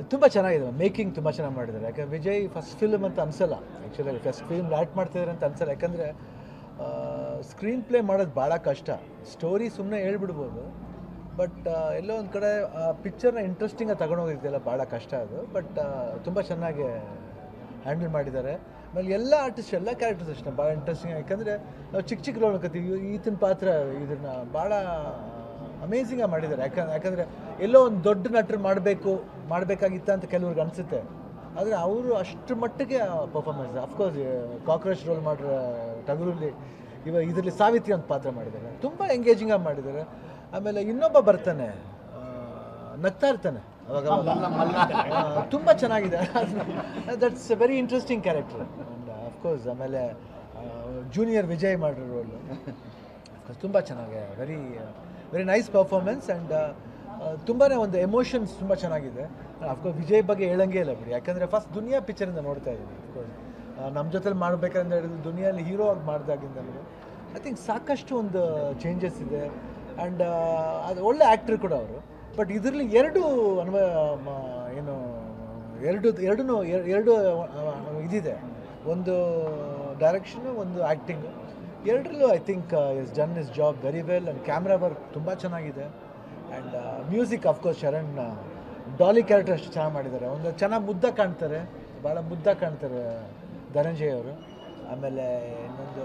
ತುಂಬ ಚೆನ್ನಾಗಿದೆ ಮೇಕಿಂಗ್ ತುಂಬ ಚೆನ್ನಾಗಿ ಮಾಡಿದ್ದಾರೆ ಯಾಕಂದ್ರೆ ವಿಜಯ್ ಫಸ್ಟ್ ಫಿಲ್ಮ್ ಅಂತ ಅನ್ಸಲ್ಲ ಆ್ಯಕ್ಚುಲಿ ಫಸ್ಟ್ ಫಿಲ್ಮ್ ಆ್ಯಕ್ಟ್ ಮಾಡ್ತಿದ್ದಾರೆ ಅಂತ ಅನ್ಸಲ್ಲ ಯಾಕಂದರೆ ಸ್ಕ್ರೀನ್ ಪ್ಲೇ ಮಾಡೋದು ಭಾಳ ಕಷ್ಟ ಸ್ಟೋರಿ ಸುಮ್ಮನೆ ಹೇಳ್ಬಿಡ್ಬೋದು ಬಟ್ ಎಲ್ಲೋ ಒಂದು ಕಡೆ ಪಿಕ್ಚರ್ನ ಇಂಟ್ರೆಸ್ಟಿಂಗಾಗಿ ತಗೊಂಡೋಗಿದ್ದೆಲ್ಲ ಭಾಳ ಕಷ್ಟ ಅದು ಬಟ್ ತುಂಬ ಚೆನ್ನಾಗಿ ಹ್ಯಾಂಡಲ್ ಮಾಡಿದ್ದಾರೆ ಆಮೇಲೆ ಎಲ್ಲ ಆರ್ಟಿಸ್ಟ್ ಎಲ್ಲ ಕ್ಯಾರೆಕ್ಟರ್ಸ್ ಅಷ್ಟೇ ಭಾಳ ಇಂಟ್ರೆಸ್ಟಿಂಗ್ ಯಾಕಂದರೆ ನಾವು ಚಿಕ್ಕ ಚಿಕ್ಕ ರೋಲ್ ನೋಡ್ಕೊತೀವಿ ಈತನ ಪಾತ್ರ ಇದನ್ನು ಭಾಳ ಅಮೇಝಿಂಗಾಗಿ ಮಾಡಿದ್ದಾರೆ ಯಾಕಂದ್ರೆ ಯಾಕಂದರೆ ಎಲ್ಲೋ ಒಂದು ದೊಡ್ಡ ನಟರು ಮಾಡಬೇಕು ಮಾಡಬೇಕಾಗಿತ್ತ ಅಂತ ಕೆಲವ್ರಿಗೆ ಅನಿಸುತ್ತೆ ಆದರೆ ಅವರು ಅಷ್ಟು ಮಟ್ಟಿಗೆ ಪರ್ಫಾರ್ಮೆನ್ಸ್ ಅಫ್ಕೋರ್ಸ್ ಕಾಕ್ರೋಚ್ ರೋಲ್ ಮಾಡಿರೋ ಟಗರಲ್ಲಿ ಇವಾಗ ಇದರಲ್ಲಿ ಸಾವಿತ್ರಿ ಅಂತ ಪಾತ್ರ ಮಾಡಿದ್ದಾರೆ ತುಂಬ ಎಂಗೇಜಿಂಗಾಗಿ ಮಾಡಿದ್ದಾರೆ ಆಮೇಲೆ ಇನ್ನೊಬ್ಬ ಬರ್ತಾನೆ ಆ, ನಗ್ತಾ ಇರ್ತಾನೆ ಅವಾಗ ಅವಾಗ. ತುಂಬ ಚೆನ್ನಾಗಿದೆ that's very interesting character and of course ಆಮೇಲೆ ಜೂನಿಯರ್ ವಿಜಯ್ ಮಾಡಿರೋ ರೋಲು ತುಂಬ ಚೆನ್ನಾಗಿದೆ very very nice performance and ತುಂಬಾ ಒಂದು ಎಮೋಷನ್ಸ್ ತುಂಬ ಚೆನ್ನಾಗಿದೆ ಅಫ್ಕೋರ್ಸ್ ವಿಜಯ್ ಬಗ್ಗೆ ಹೇಳಂಗೇ ಇಲ್ಲ ಬಿಡಿ ಯಾಕಂದರೆ ಫಸ್ಟ್ ದುನಿಯಾ ಪಿಕ್ಚರಿಂದ ನೋಡ್ತಾ ಇದ್ದೀನಿ ಅಫ್ಕೋರ್ಸ್ ನಮ್ಮ ಜೊತೆಲಿ ಮಾಡ್ಬೇಕಂತ ಹೇಳಿದ್ರು ದುನಿಯಲ್ಲಿ ಹೀರೋ ಆಗಿ ಮಾಡಿದಾಗಿಂದ ಐ ಥಿಂಕ್ ಸಾಕಷ್ಟು ಒಂದು ಚೇಂಜಸ್ ಇದೆ ಆ್ಯಂಡ್ ಅದು ಒಳ್ಳೆ ಆ್ಯಕ್ಟ್ರ್ ಕೂಡ ಅವರು ಬಟ್ ಇದರಲ್ಲಿ ಎರಡು ಅನ್ವಯ ಮ- ಏನು ಎರಡು ಎರಡೂ ಎರಡು ಆ, ಇದಿದೆ ಒಂದು ಡೈರೆಕ್ಷನು ಒಂದು ಆ್ಯಕ್ಟಿಂಗು ಎರಡರಲ್ಲೂ I think is done is job very well and camera work ತುಂಬ ಚೆನ್ನಾಗಿದೆ and music of course Sharan Daali character ಅಷ್ಟು ಚೆನ್ನಾಗಿ ಮಾಡಿದ್ದಾರೆ ಒಂದು ಚೆನ್ನಾಗಿ ಮುದ್ದ ಕಾಣ್ತಾರೆ ಭಾಳ ಮುದ್ದ ಕಾಣ್ತಾರೆ ಧನಂಜಯ್ ಅವರು ಆಮೇಲೆ ಇನ್ನೊಂದು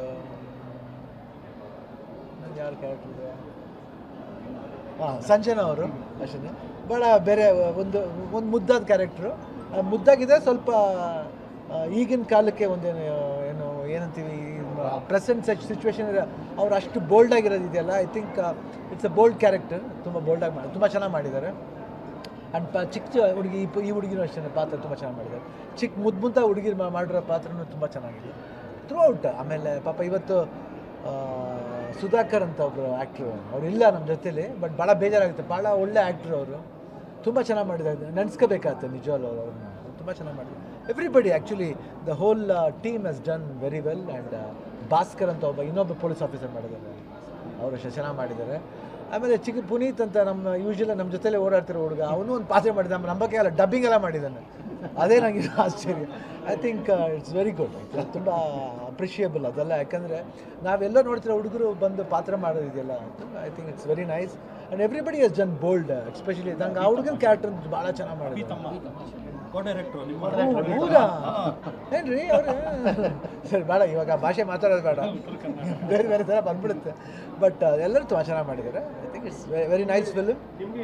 ಇನ್ನೊಂದು ಯಾರು ಕ್ಯಾರೆಕ್ಟರ್ ಇದೆ ಹಾಂ ಸಂಜನಾ ಅವರು ಅಷ್ಟೇ ಭಾಳ ಬೇರೆ ಒಂದು ಒಂದು ಮುದ್ದಾದ ಕ್ಯಾರೆಕ್ಟ್ರು ಮುದ್ದಾಗಿದೆ ಸ್ವಲ್ಪ ಆ, ಈಗಿನ ಕಾಲಕ್ಕೆ ಒಂದೇನು ಏನು ಏನಂತೀವಿ ಪ್ರೆಸೆಂಟ್ ಸಚ್ ಸಿಚುವೇಶನ್ ಅವ್ರು ಅಷ್ಟು ಬೋಲ್ಡ್ ಆಗಿರೋದು ಇದೆಯಲ್ಲ I think it's a bold character ತುಂಬ ಬೋಲ್ಡಾಗಿ ಮಾಡಿ ತುಂಬ ಚೆನ್ನಾಗಿ ಮಾಡಿದ್ದಾರೆ ಆ್ಯಂಡ್ ಪ ಚಿಕ್ಕ ಚ- ಹುಡುಗಿ ಈ ಪ- ಈ ಹುಡುಗಿನೂ ಅಷ್ಟೇ ಪಾತ್ರ ತುಂಬ ಚೆನ್ನಾಗಿ ಮಾಡಿದ್ದಾರೆ ಚಿಕ್ಕ ಮುದ್ದು ಮುದ್ದ ಹುಡುಗಿ ಮಾಡಿರೋ ಪಾತ್ರನೂ ತುಂಬ ಚೆನ್ನಾಗಿದೆ ಥ್ರೂ ಔಟ್ ಆಮೇಲೆ ಪಾಪ ಇವತ್ತು ಆ, ಸುಧಾಕರ್ ಅಂತ ಒಬ್ಬರು ಆ್ಯಕ್ಟ್ರು ಅವ್ರು ಇಲ್ಲ ನಮ್ಮ ಜೊತೇಲಿ ಬಟ್ ಭಾಳ ಬೇಜಾರಾಗುತ್ತೆ ಭಾಳ ಒಳ್ಳೆ ಆ್ಯಕ್ಟ್ರು ಅವರು ತುಂಬ ಚೆನ್ನಾಗಿ ಮಾಡಿದ್ದಾರೆ ನೆನೆಸ್ಕೋಬೇಕಾಗತ್ತೆ ನಿಜವಾಗ್ಲೂ ಅವ್ರನ್ನ ತುಂಬ ಚೆನ್ನಾಗಿ ಮಾಡಿದ್ದಾರೆ everybody actually the whole team has done very well and Bhaskar ಅಂತ ಒಬ್ಬ ಇನ್ನೊಬ್ಬ ಪೊಲೀಸ್ ಆಫೀಸರ್ ಮಾಡಿದ್ದಾರೆ ಅವರು ಅಷ್ಟೇ ಚೆನ್ನಾಗಿ ಮಾಡಿದ್ದಾರೆ ಆಮೇಲೆ ಚಿಕ್ಕ ಪುನೀತ್ ಅಂತ ನಮ್ಮ ಯೂಶಲಿ ನಮ್ಮ ಜೊತೆಲೇ ಓಡಾಡ್ತಿರೋ ಹುಡುಗ ಅವನು ಒಂದು ಪಾತ್ರ ಮಾಡಿದ ನಮ್ಮ ನಂಬಕ್ಕೆ ಎಲ್ಲ ಡಬ್ಬಿಂಗ್ ಎಲ್ಲ ಮಾಡಿದ್ದಾನೆ ಅದೇ ನನಗೆ ಆಶ್ಚರ್ಯ I think it's very good ತುಂಬ ಅಪ್ರಿಷಿಯಬಲ್ ಅದೆಲ್ಲ ಯಾಕಂದರೆ ನಾವೆಲ್ಲ ನೋಡ್ತಿರೋ ಹುಡುಗರು ಬಂದು ಪಾತ್ರ ಮಾಡೋದಿದೆಯಲ್ಲ I think it's very nice and everybody is gone bold especially ನಂಗೆ ಆ ಹುಡುಗನ ಕ್ಯಾರೆಕ್ಟರ್ ಭಾಳ ಚೆನ್ನಾಗಿ ಮಾಡಿದ್ದಾರೆ ಹೌದಾ ಏನ್ರಿ ಅವ್ರು ಸರಿ ಬೇಡ ಇವಾಗ ಭಾಷೆ ಮಾತಾಡೋದು ಬೇಡ ಬೇರೆ ಬೇರೆ ಥರ ಬಂದ್ಬಿಡುತ್ತೆ ಬಟ್ ಎಲ್ಲರೂ ತುಂಬ ಚೆನ್ನಾಗಿ ಮಾಡಿದ್ದಾರೆ I think it's very nice film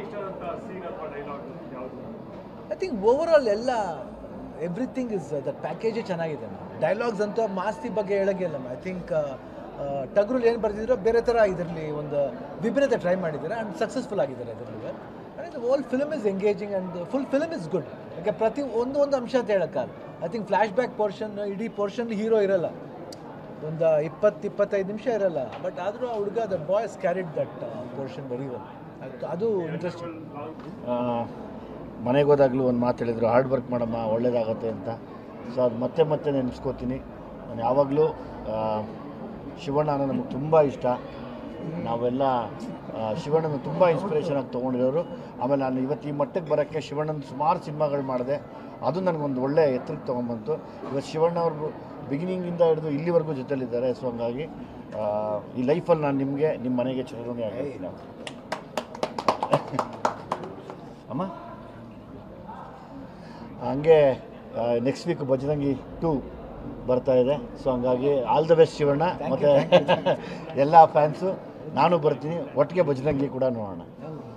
I think over all ಎಲ್ಲ ಎವ್ರಿಥಿಂಗ್ ಇಸ್ ದಟ್ ಪ್ಯಾಕೇಜೇ ಚೆನ್ನಾಗಿದೆ ಡೈಲಾಗ್ಸ್ ಅಂತೂ ಮಾಸ್ತಿ ಬಗ್ಗೆ ಹೇಳಂಗಿಲ್ಲ ಐ ಥಿಂಕ್ ಟಗ್ರಲ್ಲಿ ಏನು ಬರ್ತಿದ್ರು ಬೇರೆ ಥರ ಇದರಲ್ಲಿ ಒಂದು ವಿಭಿನ್ನತೆ ಟ್ರೈ ಮಾಡಿದ್ದಾರೆ ಆ್ಯಂಡ್ ಸಕ್ಸಸ್ಫುಲ್ ಆಗಿದ್ದಾರೆ ಇದರಲ್ಲಿ and whole film is engaging and full film is good ಯಾಕೆ ಪ್ರತಿ ಒಂದು ಒಂದು ಅಂಶ ಅಂತ ಹೇಳೋಕ್ಕಾಗಲ್ಲ I think flashback portion ಇಡೀ ಪೋರ್ಷನ್ ಹೀರೋ ಇರಲ್ಲ ಒಂದು ಇಪ್ಪತ್ತು ಇಪ್ಪತ್ತೈದು ನಿಮಿಷ ಇರಲ್ಲ ಬಟ್ ಆದರೂ ಆ ಹುಡುಗ the boys carried that portion very well ಅದು ಇಂಟ್ರೆಸ್ಟಿಂಗ್ ಆ, ಮನೆಗೆ ಹೋದಾಗಲೂ ಒಂದು ಮಾತು ಹೇಳಿದ್ರು ಹಾರ್ಡ್ ವರ್ಕ್ ಮಾಡಮ್ಮ ಒಳ್ಳೇದಾಗತ್ತೆ ಅಂತ ಸೊ ಅದು ಮತ್ತೆ ಮತ್ತೆ ನೆನೆಸ್ಕೋತೀನಿ ನಾನು ಯಾವಾಗಲೂ ಶಿವಣ್ಣ ಅನ್ನೋ ನಮಗೆ ತುಂಬ ಇಷ್ಟ ನಾವೆಲ್ಲ ಆ, ಶಿವಣ್ಣನ ತುಂಬ ಇನ್ಸ್ಪಿರೇಷನ್ ಆಗಿ ತೊಗೊಂಡಿರೋರು ಆಮೇಲೆ ನಾನು ಇವತ್ತು ಈ ಮಟ್ಟಕ್ಕೆ ಬರೋಕ್ಕೆ ಶಿವಣ್ಣನ ಸುಮಾರು ಸಿನಿಮಾಗಳು ಮಾಡಿದೆ ಅದು ನನಗೊಂದು ಒಳ್ಳೆ ಎತ್ತರಕ್ಕೆ ತೊಗೊಂಬಂತು ಇವತ್ತು ಶಿವಣ್ಣ ಅವ್ರು ಬಿಗಿನಿಂಗಿಂದ ಹಿಡಿದು ಇಲ್ಲಿವರೆಗೂ ಜೊತೆಲಿದ್ದಾರೆ ಸೊ ಹಂಗಾಗಿ ಆ, ಈ ಲೈಫಲ್ಲಿ ನಾನು ನಿಮಗೆ ನಿಮ್ಮ ಮನೆಗೆ ಚಿರಋಣಿ ಆಗಿರ್ತೀನಿ ಅಮ್ಮ ಹಂಗೆ ನೆಕ್ಸ್ಟ್ ವೀಕ್ ಬಜರಂಗಿ ಟೂ ಬರ್ತಾ ಇದೆ ಸೊ ಹಂಗಾಗಿ ಆಲ್ ದ ಬೆಸ್ಟ್ ಶಿವಣ್ಣ ಮತ್ತು ಎಲ್ಲ ಫ್ಯಾನ್ಸು ನಾನು ಬರ್ತೀನಿ ಒಟ್ಟಿಗೆ ಬಜರಂಗಿ ಕೂಡ ನೋಡೋಣ